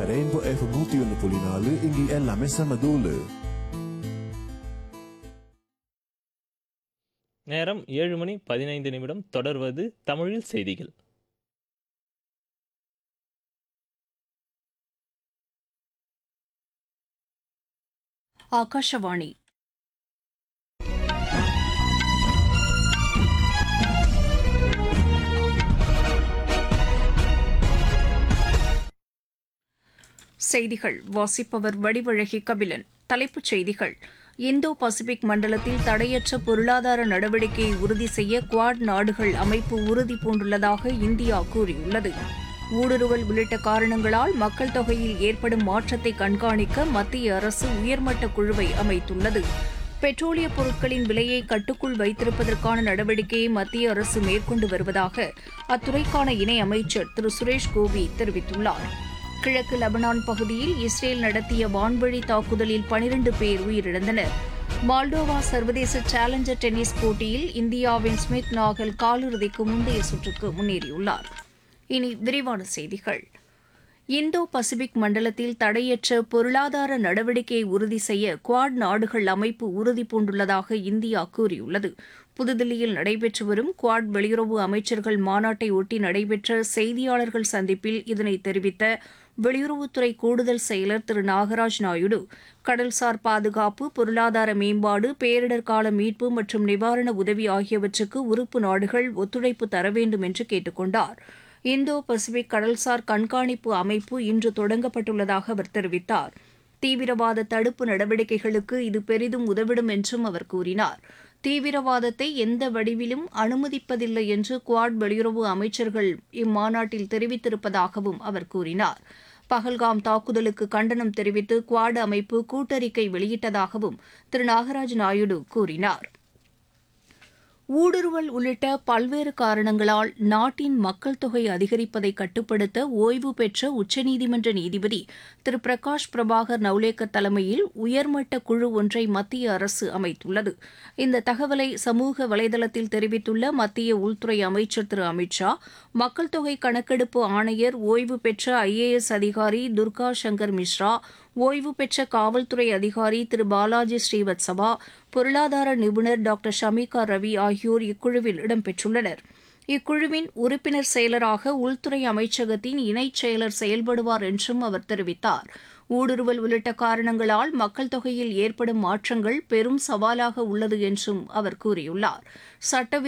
rainbow F நூத்தி ஒன்று புள்ளி நாலு இங்கே எல்லாமே செம தூளு நேரம் ஏழு மணி பதினைந்து நிமிடம் தொடர்வது தமிழில் செய்திகள் ಆಕಾಶವಾಣಿ செய்திகள் வாசிப்பவர் வடிவழகி கபிலன் தலைப்புச் செய்திகள் இந்தோ பசிபிக் மண்டலத்தில் தடையற்ற பொருளாதார நடவடிக்கையை உறுதி செய்ய குவாட் நாடுகள் அமைப்பு உறுதி பூண்டுள்ளதாக இந்தியா கூறியுள்ளது ஊடுருவல் உள்ளிட்ட காரணங்களால் மக்கள் தொகையில் ஏற்படும் மாற்றத்தை கண்காணிக்க மத்திய அரசு உயர்மட்ட குழுவை அமைத்துள்ளது பெட்ரோலிய பொருட்களின் விலையை கட்டுக்குள் வைத்திருப்பதற்கான நடவடிக்கையை மத்திய அரசு மேற்கொண்டு வருவதாக அத்துறைக்கான இணை அமைச்சர் திரு சுரேஷ் கோபி தெரிவித்துள்ளார் கிழக்கு லெபனான் பகுதியில் இஸ்ரேல் நடத்திய வான்வழி தாக்குதலில் பனிரண்டு பேர் உயிரிழந்தனர் மால்டோவா சர்வதேச சேலஞ்சர் டென்னிஸ் போட்டியில் இந்தியாவின் ஸ்மித் நாகல் காலிறுதிக்கு முந்தைய சுற்றுக்கு முன்னேறியுள்ளார் இனி விரிவான செய்திகள் இந்தோ பசிபிக் மண்டலத்தில் தடையற்ற பொருளாதார நடவடிக்கையை உறுதி செய்ய குவாட் நாடுகள் அமைப்பு உறுதி பூண்டுள்ளதாக இந்தியா கூறியுள்ளது புதுதில்லியில் நடைபெற்று வரும் குவாட் வெளியுறவு அமைச்சர்கள் மாநாட்டை ஒட்டி நடைபெற்ற செய்தியாளர்கள் சந்திப்பில் இதனை தெரிவித்த வெளியுறவுத்துறை கூடுதல் செயலர் திரு நாகராஜ் நாயுடு கடல்சார் பாதுகாப்பு பொருளாதார மேம்பாடு பேரிடர் கால மீட்பு மற்றும் நிவாரண உதவி ஆகியவற்றுக்கு உறுப்பு நாடுகள் ஒத்துழைப்பு தர வேண்டும் என்று கேட்டுக் கொண்டார் இந்தோ பசிபிக் கடல்சார் கண்காணிப்பு அமைப்பு இன்று தொடங்கப்பட்டுள்ளதாக அவர் தெரிவித்தார் தீவிரவாத தடுப்பு நடவடிக்கைகளுக்கு இது பெரிதும் உதவிடும் என்றும் அவர் கூறினார் தீவிரவாதத்தை எந்த வடிவிலும் அனுமதிப்பதில்லை என்று குவாட் வெளியுறவு அமைச்சர்கள் இம்மாநாட்டில் தெரிவித்திருப்பதாகவும் அவர் கூறினார் பஹல்காம் தாக்குதலுக்கு கண்டனம் தெரிவித்து குவாட் அமைப்பு கூட்டறிக்கை வெளியிட்டதாகவும் திரு நாகராஜ் நாயுடு கூறினார் ஊடுருவல் உள்ளிட்ட பல்வேறு காரணங்களால் நாட்டின் மக்கள் தொகை அதிகரிப்பதை கட்டுப்படுத்த ஓய்வு பெற்ற உச்சநீதிமன்ற நீதிபதி திரு பிரகாஷ் பிரபாகர் நவ்லேக்கர் தலைமையில் உயர்மட்ட குழு ஒன்றை மத்திய அரசு அமைத்துள்ளது இந்த தகவலை சமூக வலைதளத்தில் தெரிவித்துள்ள மத்திய உள்துறை அமைச்சர் திரு அமித் ஷா மக்கள் தொகை கணக்கெடுப்பு ஆணையர் ஓய்வு பெற்ற ஐஏஎஸ் அதிகாரி துர்கா சங்கர் மிஸ்ரா ஓய்வு பெற்ற காவல்துறை அதிகாரி திரு பாலாஜி ஸ்ரீவத்சவா பொருளாதார நிபுணர் டாக்டர் ஷமிகா ரவி ஆகியோர் இக்குழுவில் இடம்பெற்றுள்ளனர் இக்குழுவின் உறுப்பினர் செயலராக உள்துறை அமைச்சகத்தின் இணைச் செயலர் செயல்படுவார் என்றும் அவர் தெரிவித்தார் ஊடுருவல் உள்ளிட்ட காரணங்களால் மக்கள் தொகையில் ஏற்படும் மாற்றங்கள் பெரும் சவாலாக உள்ளது என்றும் அவர் கூறியுள்ளார் சட்டவி